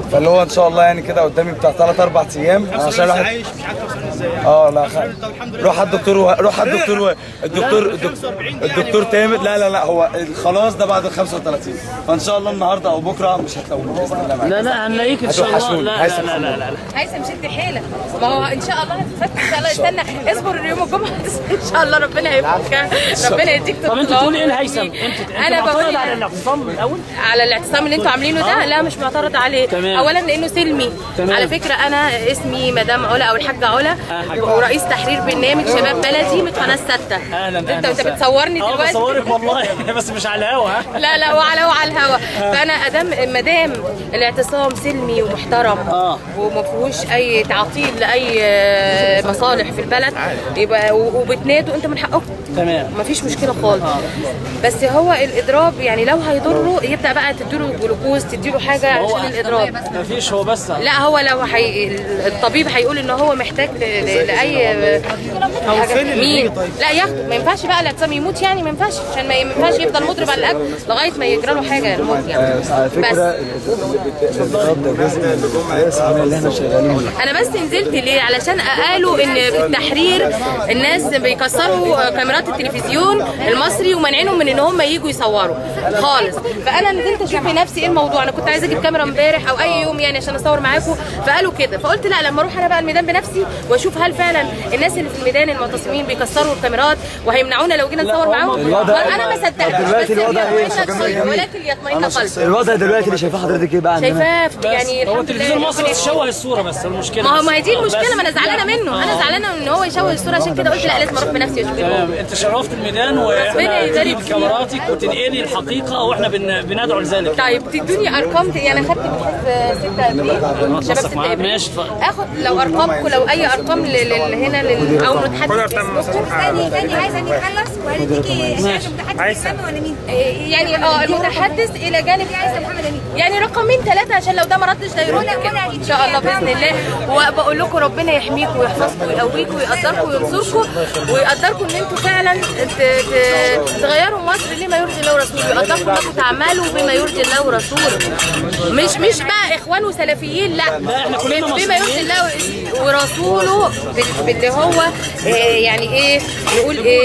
فاللي هو ان شاء الله يعني كده قدامي بتاع ثلاث اربع ايام عشان الواحد عايش مش عارف توصل ازاي اه لا خ... طب الحمد لله روح على الدكتور و... روح على الدكتور و... الدكتور الدكتور, الدكتور تامر لا لا لا هو خلاص ده بعد ال 35 فان شاء الله النهارده او بكره مش هتلاقوه باذن الله معاك. لا لا هنلاقيك ان شاء الله هتوحشوني. لا هيثم لا لا لا, لا. هيثم شد حيلك ما هو ان شاء الله هتتفتح ان شاء الله استنى اصبر يوم الجمعه ان شاء الله ربنا هيفك ربنا يديك طب انت طول تقولي ايه العمر. الهيثم انت انت انا معترض بقول على الاعتصام الاول على الاعتصام اللي انتوا عاملينه ده لا مش معترض عليه تمام. اولا لانه سلمي تمام. على فكره انا اسمي مدام علا او الحاجه علا آه، حاجة. ورئيس تحرير برنامج شباب بلدي من قناه سته اهلا انت اهلا انت وسهلا. بتصورني اه دلوقتي بصورك والله بس مش على الهوا ها لا لا وعلى وعلى الهوا فانا ادام مدام الاعتصام سلمي ومحترم آه. وما فيهوش اي تعطيل لاي آه، مصالح في البلد يبقى و- وبتنادوا انت من حقكم تمام ما فيش مشكله خالص بس هو الاضراب يعني لو هيضره يبدا بقى تديله جلوكوز تديله حاجه هو عشان الاضراب مفيش هو بس لا هو لو حي... الطبيب هيقول ان هو محتاج ل... ل... لاي حاجه مين لا ياخده ما ينفعش بقى الاعتصام يموت يعني ما ينفعش عشان ما ينفعش يفضل مضرب على الاكل لغايه ما يجرى له حاجه الموت يعني بس على فكره الاضراب ده جزء من الحياه اللي احنا شغالين بيه. انا بس نزلت ليه علشان قالوا ان في التحرير الناس بيكسروا كاميرات التلفزيون المصري ومانعينهم من ان هم يجوا يصوروا خالص فانا نزلت اشوف بنفسي ايه الموضوع انا كنت عايزه اجيب كاميرا امبارح او اي يوم يعني عشان اصور معاكم فقالوا كده فقلت لا لما اروح انا بقى الميدان بنفسي واشوف هل فعلا الناس اللي في الميدان المعتصمين بيكسروا الكاميرات وهيمنعونا لو جينا نصور معاهم الوضع- انا ما صدقتش دلوقتي بس الوضع ايه؟ يطمئن قلبي، ولكن يطمئن قلبي الوضع دلوقتي اللي شايفاه حضرتك ايه بقى عندنا شايفاه يعني هو الحمد التلفزيون لله المصري تشوه الصوره بس المشكله ما هو بس. ما هي دي المشكله بس. ما انا زعلانه منه انا زعلانه ان هو يشوه الصوره عشان كده قلت لا لازم اروح بنفسي اشوف الموضوع. تمام انت شرفت الميدان ربنا واحنا يبارك تجيب فيك. كاميراتك وتنقلي الحقيقه واحنا بن... بندعو لذلك طيب تدوني ارقام يعني خدت من حزب 6 ابريل شباب 6 معاك. ابريل ماشي، اتفضل. اخد لو ارقامكم لو اي ارقام لل- لل- هنا لل- او نتحدث ثاني ثاني عايزه نخلص وهنديكي شهاده متحدث اسامه ولا مين؟ يعني اه المتحدث الى جانب عايزه محمد امين يعني رقمين ثلاثة عشان لو ده ما ردش ده يرد ولا- كده ولا ان شاء الله باذن الله وبقول لكم ربنا يحميكم ويحفظكم ويقويكم ويقدركم وينصركم ويقدركم ان انتوا فعلا ت- ت- تغيروا مصر لما يرضي الله ورسوله ويقدركم انكم تعملوا بما يرضي الله ورسوله مش مش بقى اخوان وسلفيين لا احنا كلنا بما يرضي الله ورسوله بال- باللي هو آه، يعني ايه نقول ايه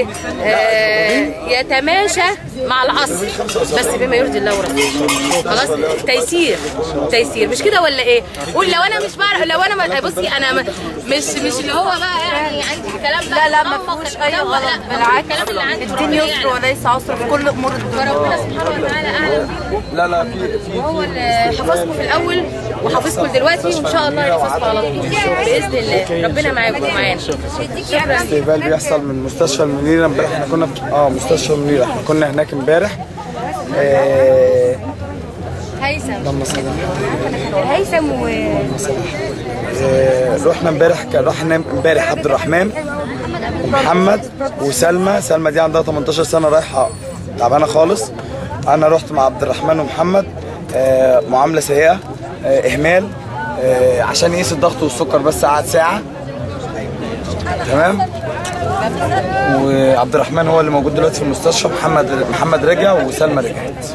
آه، يتماشى مع العصر بس بما يرضي الله ورسوله خلاص تيسير تيسير مش كده ولا ايه قول لو انا مش بعرف لو انا ما- بصي انا م- مش مش اللي هو بقى يعني عندي الكلام ده لا لا ما أعمق فيهوش الكلام اي ده، غلط لا، بالعكس الكلام اللي عندي الدين يعني. يسر وليس عسر في كل امور الدنيا فربنا سبحانه وتعالى اعلم بيكم لا لا في في وهو اللي حفظكم في الاول وحافظكم دلوقتي وان شاء الله يحفظكم على طول باذن الله ربنا معاكم ومعانا شكرا استقبال بيحصل من مستشفى المنيرة امبارح احنا كنا في اه مستشفى المنيرة احنا كنا هناك امبارح آه، هيثم اللهم صل على هيثم و آه، رحنا امبارح كان رحنا امبارح عبد الرحمن ومحمد وسلمى سلمى دي عندها 18 سنه رايحه تعبانه خالص انا رحت مع عبد الرحمن ومحمد آه، معامله سيئه آه، اهمال آه، عشان يقيس الضغط والسكر بس قعد ساعه تمام وعبد الرحمن هو اللي موجود دلوقتي في المستشفى محمد محمد رجع وسلمى رجعت